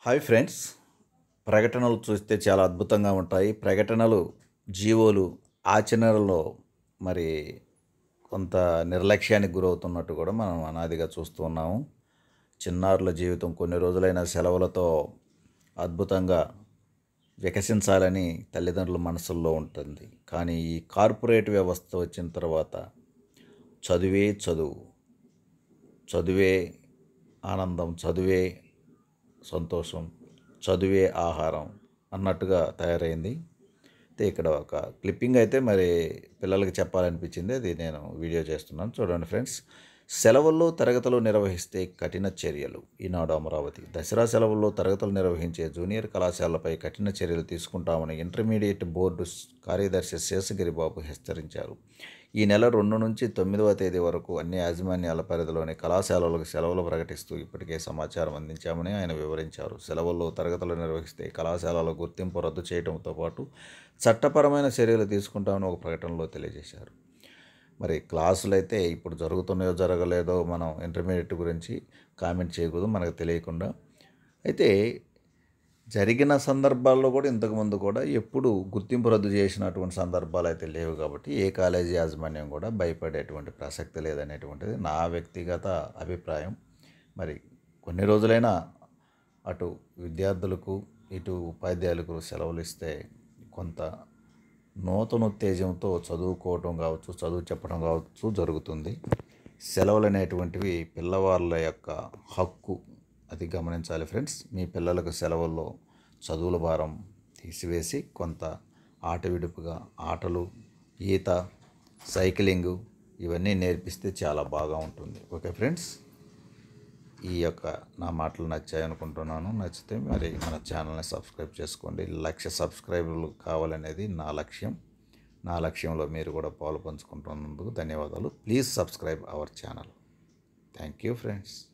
hi friends ప్రకటనలు చూస్తే చాలా అద్భుతంగా ఉంటాయి ప్రకటనలు జీవోలు ఆచరణలో మరి కొంత నిర్లక్ష్యానికి గురవుతున్నట్టు కూడా మనం అనాదిగా చూస్తూ ఉన్నాము చిన్నారుల జీవితం కొన్ని రోజులైన సెలవులతో అద్భుతంగా వికసించాలని తల్లిదండ్రుల మనసుల్లో ఉంటుంది కానీ ఈ కార్పొరేట్ వ్యవస్థ వచ్చిన తర్వాత చదువే చదువు చదువే ఆనందం చదువే సంతోషం చదువే ఆహారం అన్నట్టుగా తయారైంది అయితే ఇక్కడ ఒక క్లిప్పింగ్ అయితే మరి పిల్లలకి చెప్పాలనిపించింది అది నేను వీడియో చేస్తున్నాను చూడండి ఫ్రెండ్స్ సెలవుల్లో తరగతులు నిర్వహిస్తే కఠిన చర్యలు ఈనాడు అమరావతి దసరా సెలవుల్లో తరగతులు నిర్వహించే జూనియర్ కళాశాలపై కఠిన చర్యలు తీసుకుంటామని ఇంటర్మీడియట్ బోర్డు కార్యదర్శి శేషగిరి బాబు హెచ్చరించారు ఈ నెల రెండు నుంచి తొమ్మిదవ తేదీ వరకు అన్ని యాజమాన్యాల పరిధిలోని కళాశాలలకు సెలవులు ప్రకటిస్తూ ఇప్పటికే సమాచారం అందించామని ఆయన వివరించారు సెలవుల్లో తరగతులు నిర్వహిస్తే కళాశాలల గుర్తింపు రద్దు చేయడంతో పాటు చట్టపరమైన చర్యలు తీసుకుంటామని ఒక ప్రకటనలో తెలియజేశారు మరి క్లాసులు అయితే ఇప్పుడు జరుగుతున్నాయో జరగలేదో మనం ఇంటర్మీడియట్ గురించి కామెంట్ చేయకూడదు మనకు తెలియకుండా అయితే జరిగిన సందర్భాల్లో కూడా ఇంతకుముందు కూడా ఎప్పుడు గుర్తింపు రద్దు చేసినటువంటి సందర్భాలు అయితే లేవు కాబట్టి ఏ కాలేజీ యాజమాన్యం కూడా భయపడేటువంటి ప్రసక్తి లేదనేటువంటిది నా వ్యక్తిగత అభిప్రాయం మరి కొన్ని రోజులైనా అటు విద్యార్థులకు ఇటు ఉపాధ్యాయులకు సెలవులు ఇస్తే కొంత నూతన ఉత్తేజంతో చదువుకోవటం కావచ్చు చదువు చెప్పడం కావచ్చు జరుగుతుంది సెలవులు అనేటువంటివి పిల్లవాళ్ళ యొక్క హక్కు అది గమనించాలి ఫ్రెండ్స్ మీ పిల్లలకు సెలవుల్లో చదువుల భారం తీసివేసి కొంత ఆట విడుపుగా ఆటలు ఈత సైక్లింగు ఇవన్నీ నేర్పిస్తే చాలా బాగా ఉంటుంది ఓకే ఫ్రెండ్స్ ఈ యొక్క నా మాటలు నచ్చాయి అనుకుంటున్నాను నచ్చితే మరి మన ఛానల్ని సబ్స్క్రైబ్ చేసుకోండి లక్ష సబ్స్క్రైబర్లు కావాలనేది నా లక్ష్యం నా లక్ష్యంలో మీరు కూడా పాలు పంచుకుంటున్నందుకు ధన్యవాదాలు please subscribe our channel thank you friends